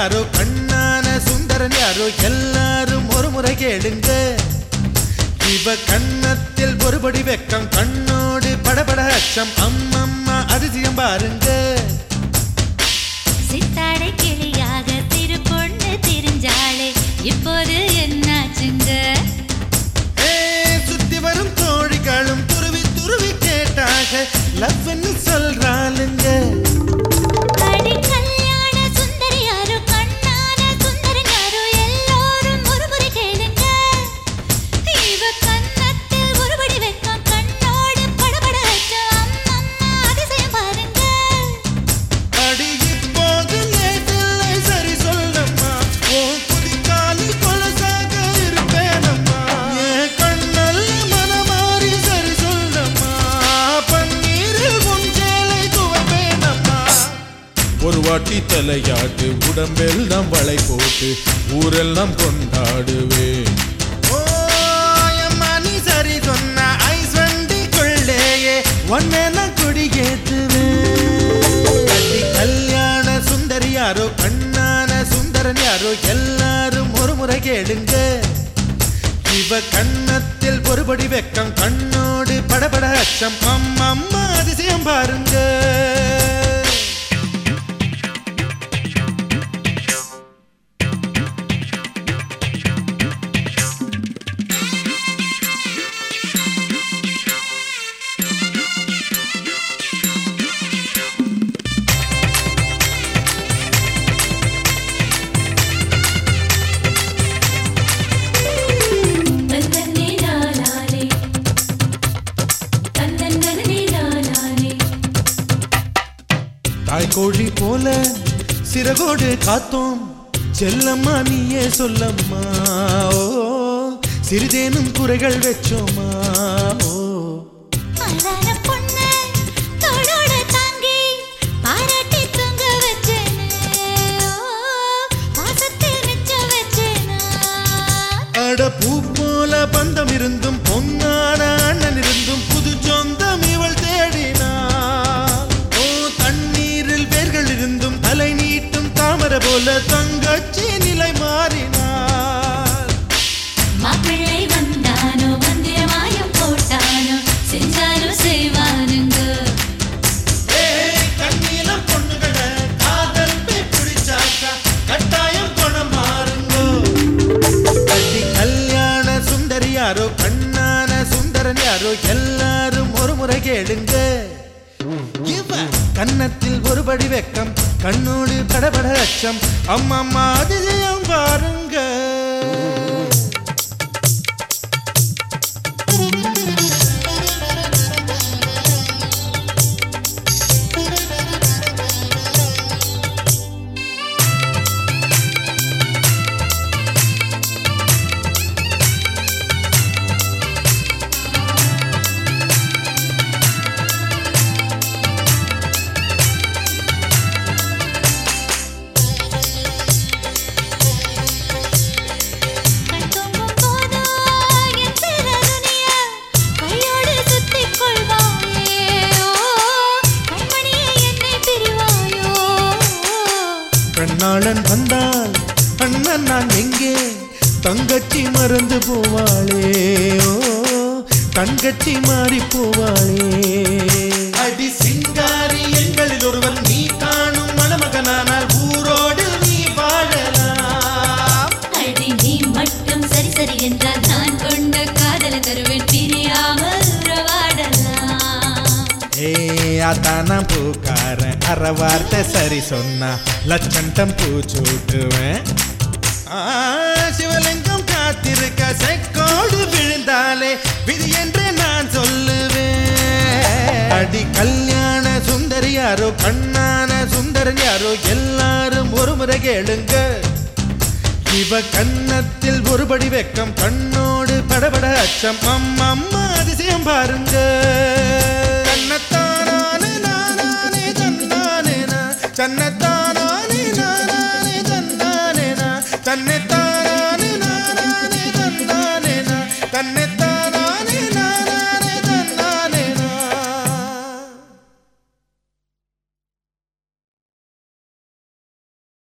யாரோ கண்ணான சுந்தரன் யாரோ எல்லாரும் ஒரு முறை கேளுங்க இவ கன்னத்தில் ஒருபடி வெக்கம் கண்ணோடு படபட அச்சம் அம்மம்மா அதிசயம் பாருங்க சித்தாடை கிளியாக திரு பொண்ணு திரிஞ்சாளே இப்போது என்னாச்சுங்க ஏ, சுத்தி வரும் தோழிகளும் துருவி துருவி கேட்டாக லவ்ன்னு சொல்றாளுங்க அடி கல்யாண சுந்தரி யாரோ கண்ணான சுந்தரன் யாரோ எல்லோரும் ஒருமுறை கேளுங்க இவ கன்னத்தில் ஒருபடி வெக்கம் கண்ணோடு படபட அச்சம் அம்மம்மா அதிசயம் பாருங்க அடி இப்போது லேட்டில்லை சரி சொல்லம்மா ஓ குதிக்காலி கொலசாக இருப்பேனம்மா என் கண்ணல்ல மனமாறி சரி சொல்லம்மா பன்னீரில் முஞ்சேலை துவப்பேனம்மா ஒரு வாட்டி தலையாட்டு உடம்பெல்லாம் வளை போட்டு ஊரெல்லாம் கொண்டாடுவேன் ஓ அம்மா நீ சரி சொன்ன ஐஸ் வண்டிக்குள்ளேயே ஒன்னே நான் குடியேத்துவேன் கட்டி கல்யாண சுந்தரி யாரோ கண்ணான சுந்தரன் யாரோ எல்லாரும் ஒரு முறை கேளுங்க இவ கன்னத்தில் ஒருபடி வெக்கம் கண்ணோடு படபட அச்சம் அம்மம்மா அதிசயம் பாருங்க தன்னே நானானே தன்னே நானானே தாய்கோழி போல சிறகோடு காத்தோம் செல்லம்மா நீயே சொல்லம்மா ஓ சிறிதேனும் குறைகள் வச்சோமா ஓ அழகான பொண்ணு தோளோட தாங்கி பாராட்டி தூங்க வச்சேனே ஓ, பாசத்தில் மிச்ச வச்சேனா அட பூ போல பந்தம் இருந்தும் பொன்னான அண்ணன் இருந்தும் புது சொந்தம் இவள் தேடினாள் ஓ தண்ணீரில் வேர்கள் இருந்தும் தலை நீட்டும் தாமரை போல தங்கச்சி நிலை மாறினாள் மாப்பிள்ளை வந்தானோ மந்திரமாயம் போட்டானோ செஞ்சாலும் செய்வானுங்க ஏய், கண்ணீலம் பொண்ணுகள காதல் போய் பிடிச்சாக்கா கட்டாயம் குணம் மாறுங்கோ. கட்டி கல்யாண சுந்தரி யாரோ கண்ணான சுந்தரன் யாரோ எல்லாரும் ஒரு முறை கேளுங்க இவ கன்னத்தில் ஒருபடி வெக்கம் கண்ணோடு படபட அச்சம் அம்மம்மா அதிசயம் பாருங்க கண் தூங்கும் போதோ என் சிறகுனிய கையோடு சுத்திக் கொள்வாயே ஓ, கண்மணியே என்னை பிரிவாயோ கண்ணாளன் வந்தால் அண்ணன் நான் எங்கே தங்கச்சி மறந்து போவாளே ஓ தங்கச்சி மாறி போவாளே அடி சிங்காரி எங்களில் ஒருவன் நீ காணும் மணமகனானால் ஊரோடு நீ வாழலாம் அடி நீ மட்டும் சரி சரி என்றால் நான் கொண்ட காதலை தருவேன் பிரியாமல் உறவாடலாம் ஏ அதான பூக்காரன் அரை வார்த்தை சரி சொன்னா லட்சண்டம் பூ சூட்டுவேன் ஆ, சிவலிங்கம் காத்திருக்க செக்கோடு விழுந்தாலே விதி என்று நான் சொல்லுவேன் அடி கல்யாண சுந்தரி யாரோ கண்ணான சுந்தரன் யாரோ எல்லாரும் ஒரு முறை கேளுங்க இவ கன்னத்தில் ஒருபடி வெக்கம் கண்ணோடு படபட அச்சம் அம்மம்மா அதிசயம் பாருங்க கண்ணத்தானே நானே தன்னானே சன்னத்தானே நானே தன்னானே தன்னை தானே நானே தன்னானே தன்னை